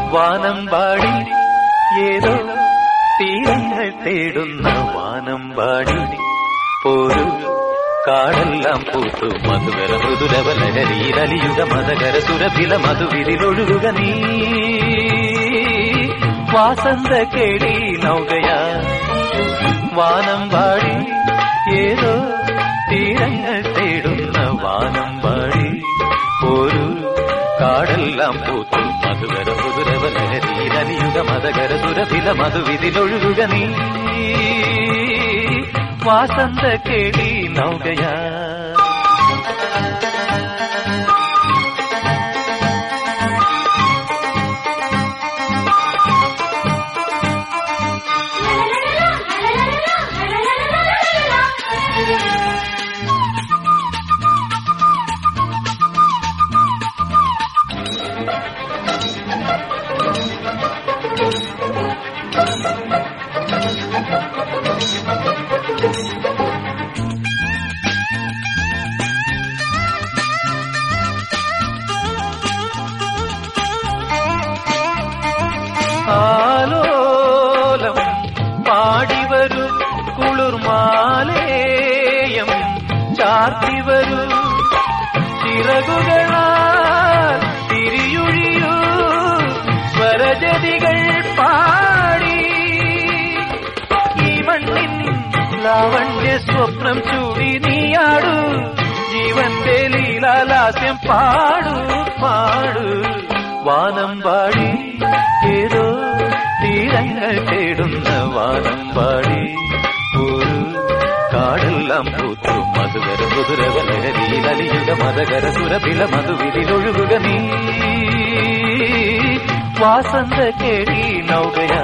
വാനമ്പാടി ഏതോ തീരങ്ങൾ തേടുന്ന വാനമ്പാടി പോരു കാടെല്ലാം പൂത്തു മധുകര മൃദുലവലഹരീരലിയുഗ മതകര സുരഭില മധുവിരിലൊഴുകുക നീ വാസന്ത കേടി നൗകയാ വാനമ്പാടി ഏതോ തീരങ്ങൾ തേടുന്ന വാനമ്പാടി ഒരു കാടെല്ലാം പൂത്തു മധുകര മധുരവലഹരീരലിയുഗ മതകര സുരഭില മധുവിതിലൊഴുകുക നീ വാസന്ത കേടി നൗകയാ ആലോലം പാടിവരു കുളിർമാലേയം ചാർത്തിവരു ചിറകുകളാൽ തിരിയുഴിയൂ സ്വരജതികൾ പാടി ഈ മണ്ണിൻ ലാവണ്യ സ്വപ്നം ചൂടി നീയാടു ജീവന്റെ ലീലാലാസ്യം പാടു പാടു വാനം പാടി ഏതോ തീരങ്ങൾ തേടുന്ന വാനം പാടി ഒരു കാടെല്ലാം പൂത്തു മധുകര മധുരവലഹരീലലിയുഗ മതകര സുരഭില മധുവിതിലൊഴുകുക നീ വാസന്ത കേടി നൗകയാ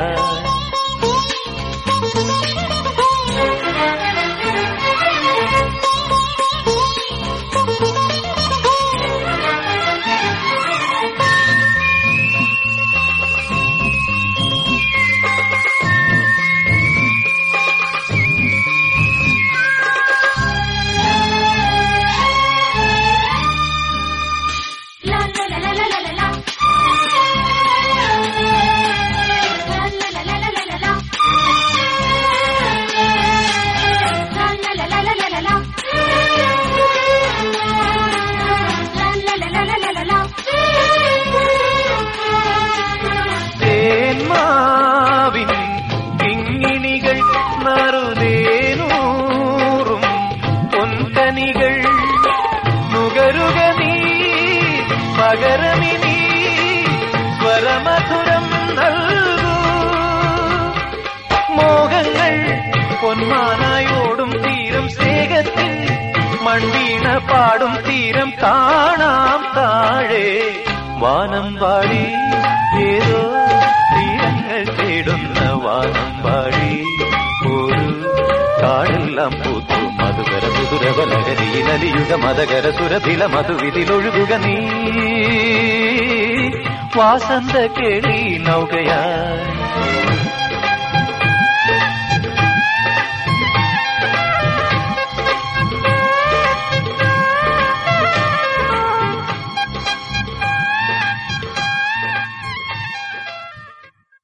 തേന്മാവിൻ കിങ്ങിണികൾ നറുതേനൂറും പൊൻകനികൾ നുകരുക നീ പകരമിനി സ്വരമധുരം നൽകൂ മോഹങ്ങൾ പൊന്മാനായോടും തീരം സ്നേഹത്തിൻ മൺവീണ പാടും തീരം കാണാം താഴെ വാനം പാടി ഏതോ തീരങ്ങൾ തേടുന്ന വാനം പാടി ഒരു കാടെല്ലാം പൂത്തു മധുകര മധുരവലഹരിയിലലിയുക മതകര സുരഭില മധുവിതിലൊഴുകുക നീ വാസന്ത കേളി നൗകയാ